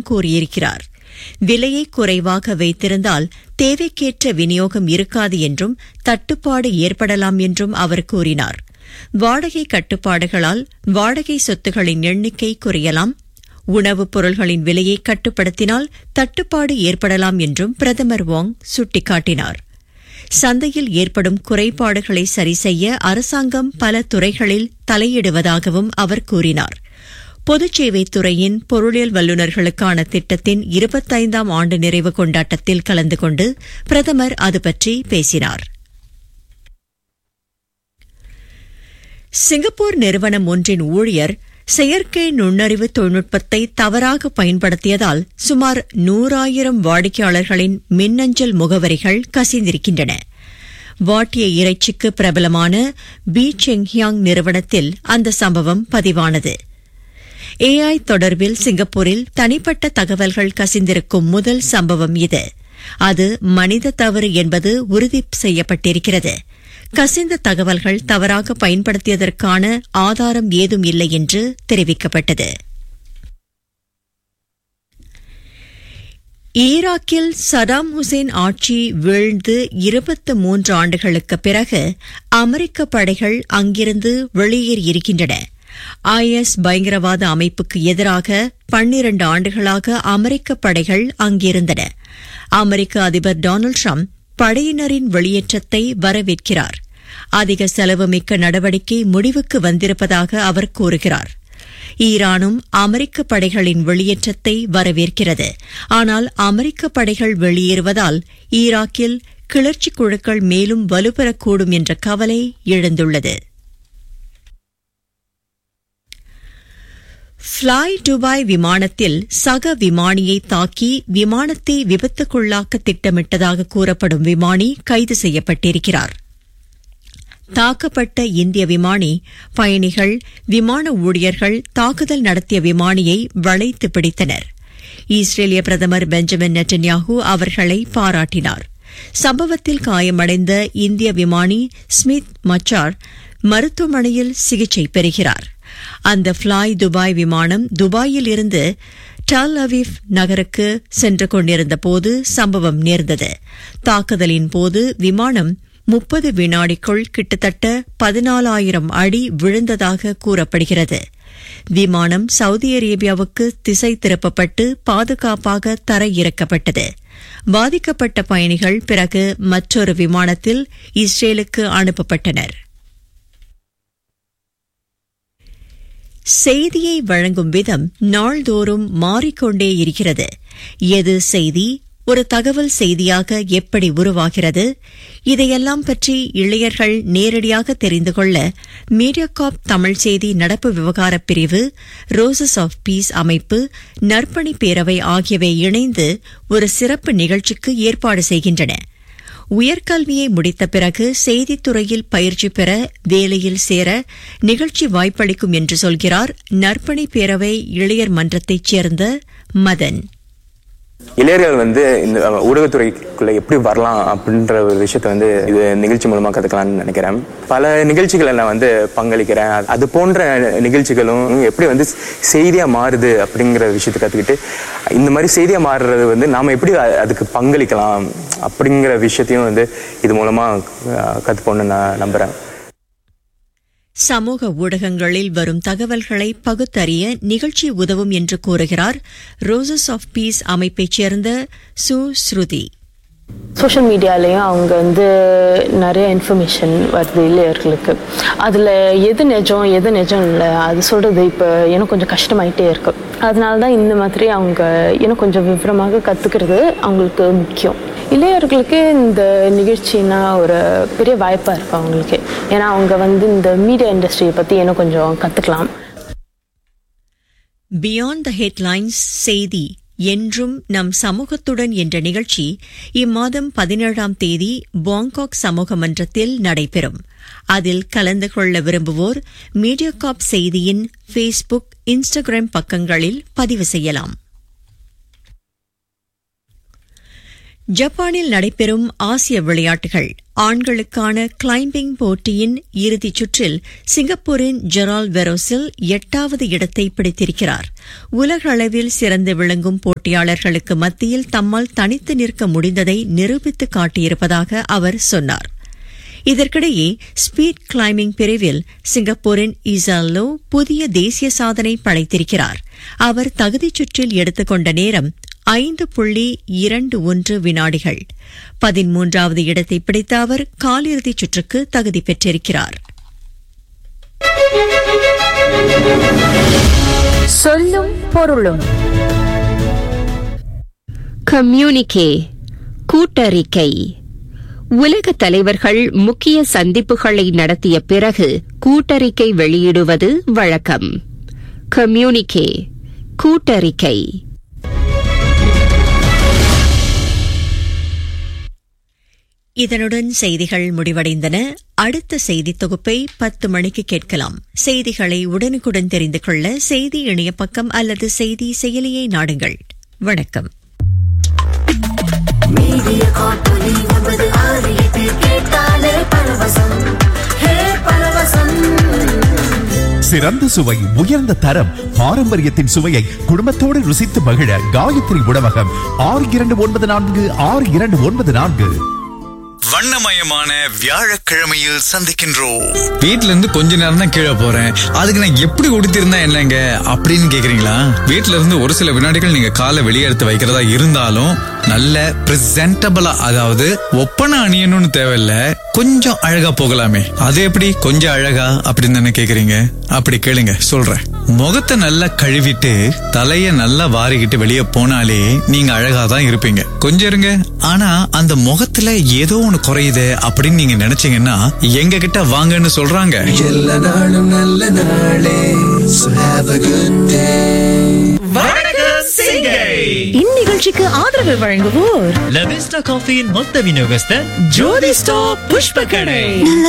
கூறியிருக்கிறார் விலையை குறைவாக வைத்திருந்தால் தேவைக்கேற்ற விநியோகம் இருக்காது என்றும் தட்டுப்பாடு ஏற்படலாம் என்றும் அவர் கூறினார் வாடகை கட்டுப்பாடுகளால் வாடகை சொத்துகளின் எண்ணிக்கை குறையலாம் உணவுப் பொருள்களின் விலையை கட்டுப்படுத்தினால் தட்டுப்பாடு ஏற்படலாம் என்றும் பிரதமர் வாங் சுட்டிக்காட்டினார் சந்தையில் ஏற்படும் குறைபாடுகளை சரிசெய்ய அரசாங்கம் பல துறைகளில் தலையிடுவதாகவும் அவர் கூறினார் பொதுச்சேவைத் துறையின் பொருளியல் வல்லுநர்களுக்கான திட்டத்தின் இருபத்தைந்தாம் ஆண்டு நிறைவு கொண்டாட்டத்தில் கலந்து கொண்டு பிரதமர் அது பற்றி பேசினார் சிங்கப்பூர் நிறுவனம் ஒன்றின் ஊழியர் செயற்கை நுண்ணறிவு தொழில்நுட்பத்தை தவறாக பயன்படுத்தியதால் சுமார் நூறாயிரம் வாடிக்கையாளர்களின் மின்னஞ்சல் முகவரிகள் கசிந்திருக்கின்றன வாட்டிய இறைச்சிக்கு பிரபலமான பி செங்ஹியாங் நிறுவனத்தில் அந்த சம்பவம் பதிவானது ஏஐ தொடர்பில் சிங்கப்பூரில் தனிப்பட்ட தகவல்கள் கசிந்திருக்கும் முதல் சம்பவம் இது அது மனித தவறு என்பது உறுதி செய்யப்பட்டிருக்கிறது கசிந்த தகவல்கள் தவறாக பயன்படுத்தியதற்கான ஆதாரம் ஏதும் இல்லை என்று தெரிவிக்கப்பட்டது ஈராக்கில் சதாம் ஹுசேன் ஆட்சி வீழ்ந்து இருபத்து மூன்று ஆண்டுகளுக்கு பிறகு அமெரிக்க படைகள் அங்கிருந்து வெளியேறியிருக்கின்றன ஐஎஸ் பயங்கரவாத அமைப்புக்கு எதிராக பன்னிரண்டு ஆண்டுகளாக அமெரிக்க படைகள் அங்கிருந்தன அமெரிக்க அதிபர் டொனால்டு ட்ரம்ப் படையினரின் வெளியேற்றத்தை வரவேற்கிறார் அதிக செலவுமிக்க நடவடிக்கை முடிவுக்கு வந்திருப்பதாக அவர் கூறுகிறார் ஈரானும் அமெரிக்க படைகளின் வெளியேற்றத்தை வரவேற்கிறது ஆனால் அமெரிக்க படைகள் வெளியேறுவதால் ஈராக்கில் கிளர்ச்சி குழுக்கள் மேலும் வலுப்பெறக்கூடும் என்ற கவலை எழுந்துள்ளது ஃப்ளாய் டுபாய் விமானத்தில் சக விமானியை தாக்கி விமானத்தை விபத்துக்குள்ளாக்க திட்டமிட்டதாக கூறப்படும் விமானி கைது செய்யப்பட்டிருக்கிறார் தாக்கப்பட்ட இந்திய விமானி பயணிகள் விமான ஊழியர்கள் தாக்குதல் நடத்திய விமானியை வளைத்து பிடித்தனர் இஸ்ரேலிய பிரதமர் பெஞ்சமின் நெட்டன்யாஹூ அவர்களை பாராட்டினார் சம்பவத்தில் காயமடைந்த இந்திய விமானி ஸ்மித் மச்சார் மருத்துவமனையில் சிகிச்சை பெறுகிறார் அந்த ஃப்ளாய் துபாய் விமானம் துபாயில் இருந்து டல் அவீவ் நகருக்கு சென்று கொண்டிருந்த போது சம்பவம் நேர்ந்தது தாக்குதலின் போது விமானம் முப்பது வினாடிக்குள் கிட்டத்தட்ட பதினாலாயிரம் அடி விழுந்ததாக கூறப்படுகிறது விமானம் சவுதி அரேபியாவுக்கு திசை திருப்பப்பட்டு பாதுகாப்பாக தரையிறக்கப்பட்டது பாதிக்கப்பட்ட பயணிகள் பிறகு மற்றொரு விமானத்தில் இஸ்ரேலுக்கு அனுப்பப்பட்டனர் செய்தியை வழங்கும் விதம் நாள்தோறும் மாறிக்கொண்டே இருக்கிறது எது செய்தி ஒரு தகவல் செய்தியாக எப்படி உருவாகிறது இதையெல்லாம் பற்றி இளையர்கள் நேரடியாக தெரிந்து கொள்ள மீடியாகாப் தமிழ் செய்தி நடப்பு விவகார பிரிவு ரோசஸ் ஆஃப் பீஸ் அமைப்பு நற்பணி பேரவை ஆகியவை இணைந்து ஒரு சிறப்பு நிகழ்ச்சிக்கு ஏற்பாடு செய்கின்றன உயர்கல்வியை முடித்த பிறகு செய்தித்துறையில் பயிற்சி பெற வேலையில் சேர நிகழ்ச்சி வாய்ப்பளிக்கும் என்று சொல்கிறார் நற்பணி பேரவை இளையர் மன்றத்தைச் சேர்ந்த மதன் இளையர்கள் வந்து இந்த ஊடகத்துறைக்குள்ள எப்படி வரலாம் அப்படின்ற ஒரு விஷயத்த வந்து இது நிகழ்ச்சி மூலமா கத்துக்கலாம்னு நினைக்கிறேன் பல நிகழ்ச்சிகளை நான் வந்து பங்களிக்கிறேன் அது போன்ற நிகழ்ச்சிகளும் எப்படி வந்து செய்தியா மாறுது அப்படிங்கிற விஷயத்தை கத்துக்கிட்டு இந்த மாதிரி செய்தியா மாறுறது வந்து நாம எப்படி அதுக்கு பங்களிக்கலாம் அப்படிங்கிற விஷயத்தையும் வந்து இது மூலமா கத்துப்போன்னு நான் நம்புறேன் சமூக ஊடகங்களில் வரும் தகவல்களை பகுத்தறிய நிகழ்ச்சி உதவும் என்று கூறுகிறார் ரோசஸ் ஆஃப் பீஸ் அமைப்பைச் சேர்ந்த சு ஸ்ருதி சோஷியல் மீடியாலேயும் அவங்க வந்து நிறைய இன்ஃபர்மேஷன் வருது இளையர்களுக்கு அதில் எது நிஜம் எது நிஜம் இல்லை அது சொல்கிறது இப்போ எனக்கு கொஞ்சம் கஷ்டமாயிட்டே இருக்கு அதனால தான் இந்த மாதிரி அவங்க இன்னும் கொஞ்சம் விவரமாக கற்றுக்கிறது அவங்களுக்கு முக்கியம் இளையர்களுக்கு இந்த நிகழ்ச்சினா ஒரு பெரிய வாய்ப்பாக இருக்கும் அவங்களுக்கு ஏன்னா அவங்க வந்து இந்த மீடியா இண்டஸ்ட்ரியை பற்றி இன்னும் கொஞ்சம் கற்றுக்கலாம் பியாண்ட் த ஹெட்லைன்ஸ் செய்தி என்றும் நம் சமூகத்துடன் என்ற நிகழ்ச்சி இம்மாதம் பதினேழாம் தேதி பாங்காக் சமூக மன்றத்தில் நடைபெறும் அதில் கலந்து கொள்ள விரும்புவோர் மீடியாகாப் செய்தியின் ஃபேஸ்புக் இன்ஸ்டாகிராம் பக்கங்களில் பதிவு செய்யலாம் ஜப்பானில் நடைபெறும் ஆசிய விளையாட்டுகள் ஆண்களுக்கான கிளைம்பிங் போட்டியின் இறுதிச் சுற்றில் சிங்கப்பூரின் ஜெரால் வெரோசில் எட்டாவது இடத்தை பிடித்திருக்கிறார் உலக அளவில் சிறந்து விளங்கும் போட்டியாளர்களுக்கு மத்தியில் தம்மால் தனித்து நிற்க முடிந்ததை நிரூபித்து காட்டியிருப்பதாக அவர் சொன்னார் இதற்கிடையே ஸ்பீட் கிளைம்பிங் பிரிவில் சிங்கப்பூரின் இசாலோ புதிய தேசிய சாதனை படைத்திருக்கிறார் அவர் தகுதிச் சுற்றில் எடுத்துக்கொண்ட நேரம் ஐந்து புள்ளி இரண்டு ஒன்று வினாடிகள் பதிமூன்றாவது இடத்தை பிடித்த அவர் காலிறுதிச் சுற்றுக்கு தகுதி பெற்றிருக்கிறார் சொல்லும் பொருளும் கம்யூனிகே கூட்டறிக்கை உலக தலைவர்கள் முக்கிய சந்திப்புகளை நடத்திய பிறகு கூட்டறிக்கை வெளியிடுவது வழக்கம் கம்யூனிகே கூட்டறிக்கை இதனுடன் செய்திகள் முடிவடைந்தன அடுத்த செய்தி தொகுப்பை பத்து மணிக்கு கேட்கலாம் செய்திகளை உடனுக்குடன் தெரிந்து கொள்ள செய்தி இணைய பக்கம் அல்லது செய்தி செயலியை நாடுங்கள் வணக்கம் மீடியா காட்டொலி ஒன்பது ஆறு எட்டு கேட்டாலே பரவசம் ஹே பரவசம் சிறந்த சுவை உயர்ந்த தரம் பாரம்பரியத்தின் சுவையை குடும்பத்தோடு ருசித்து மகிழ காயத்ரி உணவகம் ஆறு இரண்டு ஒன்பது நான்கு ஆறு இரண்டு ஒன்பது நான்கு வண்ணமயமான வியாழக்கிழமையில் சந்திக்கின்றோம் வீட்ல இருந்து கொஞ்ச நேரம் தான் கீழே போறேன் அதுக்கு நான் எப்படி உடுத்திருந்தா என்னங்க அப்படின்னு கேக்குறீங்களா வீட்ல இருந்து ஒரு சில வினாடிகள் நீங்க காலை வெளியே எடுத்து வைக்கிறதா இருந்தாலும் நல்ல பிரசன்டபிளா அதாவது ஒப்பனை அணியணும்னு தேவையில்ல கொஞ்சம் அழகா போகலாமே அது எப்படி கொஞ்சம் அழகா அப்படின்னு தானே கேக்குறீங்க அப்படி கேளுங்க சொல்றேன் முகத்தை நல்லா கழுவிட்டு தலைய நல்லா வாரிக்கிட்டு வெளியே போனாலே நீங்க அழகா தான் இருப்பீங்க கொஞ்சம் இருங்க ஆனா அந்த முகத்துல ஏதோ ஒண்ணு குறையுது அப்படின்னு நீங்க நினைச்சீங்கன்னா எங்க கிட்ட வாங்கன்னு சொல்றாங்க எல்லா நாளும் நல்ல நாளே So have a good day இந்நிகழ்ச்சிக்கு ஆதரவு வழங்குவோர் லவிஸ்டா காஃபியின் மொத்த விநியோகஸ்தர் ஜோதி ஸ்டாப் புஷ்ப கடை